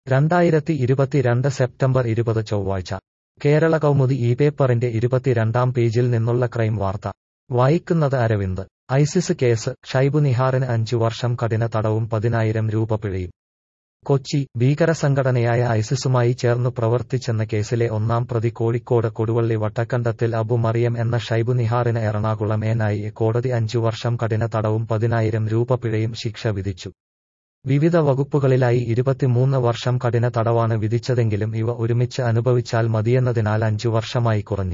രണ്ടായിരത്തി ഇരുപത്തിരണ്ട് സെപ്റ്റംബർ ഇരുപത് ചൊവ്വാഴ്ച കേരള കൗമുദി ഈ പേപ്പറിന്റെ ഇരുപത്തിരണ്ടാം പേജിൽ നിന്നുള്ള ക്രൈം വാർത്ത വായിക്കുന്നത് അരവിന്ദ് ഐസിസ് കേസ് ഷൈബു നിഹാറിന് അഞ്ചു വർഷം കഠിന തടവും പതിനായിരം രൂപ പിഴയും കൊച്ചി ഭീകരസംഘടനയായ ഐസിസുമായി ചേർന്നു പ്രവർത്തിച്ചെന്ന കേസിലെ ഒന്നാം പ്രതി കോഴിക്കോട് കൊടുവള്ളി വട്ടക്കണ്ടത്തിൽ അബു മറിയം എന്ന ഷൈബു നിഹാറിന് എറണാകുളം എൻ ഐ എ കോടതി അഞ്ചു വർഷം കഠിന തടവും പതിനായിരം രൂപ പിഴയും ശിക്ഷ വിധിച്ചു വിവിധ വകുപ്പുകളിലായി ഇരുപത്തിമൂന്ന് വർഷം കഠിന തടവാണ് വിധിച്ചതെങ്കിലും ഇവ ഒരുമിച്ച് അനുഭവിച്ചാൽ മതിയെന്നതിനാൽ അഞ്ചു വർഷമായി കുറഞ്ഞു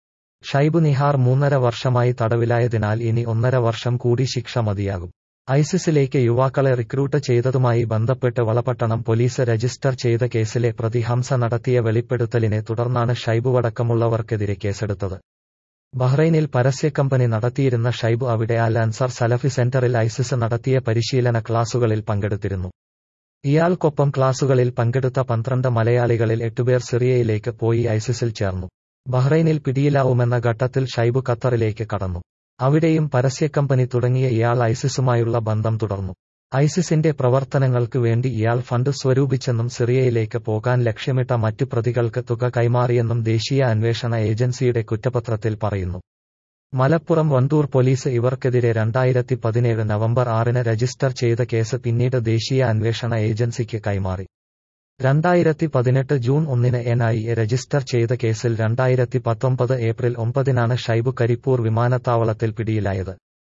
ഷൈബു നിഹാർ മൂന്നര വർഷമായി തടവിലായതിനാൽ ഇനി ഒന്നര വർഷം കൂടി ശിക്ഷ മതിയാകും ഐസിസിലേക്ക് യുവാക്കളെ റിക്രൂട്ട് ചെയ്തതുമായി ബന്ധപ്പെട്ട് വളപട്ടണം പോലീസ് രജിസ്റ്റർ ചെയ്ത കേസിലെ പ്രതി ഹംസ നടത്തിയ വെളിപ്പെടുത്തലിനെ തുടർന്നാണ് ഷൈബുവടക്കമുള്ളവർക്കെതിരെ കേസെടുത്തത് ബഹ്റൈനിൽ പരസ്യക്കമ്പനി നടത്തിയിരുന്ന ഷൈബു അവിടെ അൽ അൻസർ സലഫി സെന്ററിൽ ഐസിസ് നടത്തിയ പരിശീലന ക്ലാസുകളിൽ പങ്കെടുത്തിരുന്നു ഇയാൾക്കൊപ്പം ക്ലാസുകളിൽ പങ്കെടുത്ത പന്ത്രണ്ട് മലയാളികളിൽ എട്ടുപേർ സിറിയയിലേക്ക് പോയി ഐസിസിൽ ചേർന്നു ബഹ്റൈനിൽ പിടിയിലാവുമെന്ന ഘട്ടത്തിൽ ഷൈബു ഖത്തറിലേക്ക് കടന്നു അവിടെയും പരസ്യക്കമ്പനി തുടങ്ങിയ ഇയാൾ ഐസിസുമായുള്ള ബന്ധം തുടർന്നു ഐസിസിന്റെ പ്രവർത്തനങ്ങൾക്ക് വേണ്ടി ഇയാൾ ഫണ്ട് സ്വരൂപിച്ചെന്നും സിറിയയിലേക്ക് പോകാൻ ലക്ഷ്യമിട്ട മറ്റു പ്രതികൾക്ക് തുക കൈമാറിയെന്നും ദേശീയ അന്വേഷണ ഏജൻസിയുടെ കുറ്റപത്രത്തിൽ പറയുന്നു മലപ്പുറം വണ്ടൂർ പോലീസ് ഇവർക്കെതിരെ രണ്ടായിരത്തി പതിനേഴ് നവംബർ ആറിന് രജിസ്റ്റർ ചെയ്ത കേസ് പിന്നീട് ദേശീയ അന്വേഷണ ഏജൻസിക്ക് കൈമാറി രണ്ടായിരത്തി പതിനെട്ട് ജൂൺ ഒന്നിന് എൻ ഐ എ രജിസ്റ്റർ ചെയ്ത കേസിൽ രണ്ടായിരത്തി പത്തൊമ്പത് ഏപ്രിൽ ഒമ്പതിനാണ് ഷൈബു കരിപ്പൂർ വിമാനത്താവളത്തിൽ പിടിയിലായത്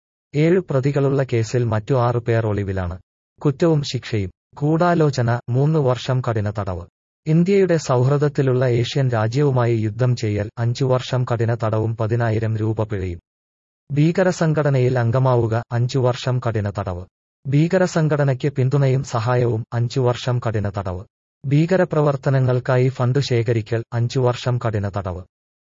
ഏഴ് പ്രതികളുള്ള കേസിൽ മറ്റു ആറു പേർ ഒളിവിലാണ് കുറ്റവും ശിക്ഷയും ഗൂഢാലോചന മൂന്ന് വർഷം കഠിന തടവ് ഇന്ത്യയുടെ സൗഹൃദത്തിലുള്ള ഏഷ്യൻ രാജ്യവുമായി യുദ്ധം ചെയ്യൽ അഞ്ചു വർഷം കഠിന തടവും പതിനായിരം രൂപ പിഴയും ഭീകരസംഘടനയിൽ അംഗമാവുക അഞ്ചു വർഷം കഠിന തടവ് ഭീകരസംഘടനയ്ക്ക് പിന്തുണയും സഹായവും അഞ്ചു വർഷം കഠിന തടവ് ഭീകരപ്രവർത്തനങ്ങൾക്കായി ഫണ്ട് ശേഖരിക്കൽ അഞ്ചു വർഷം കഠിന തടവ്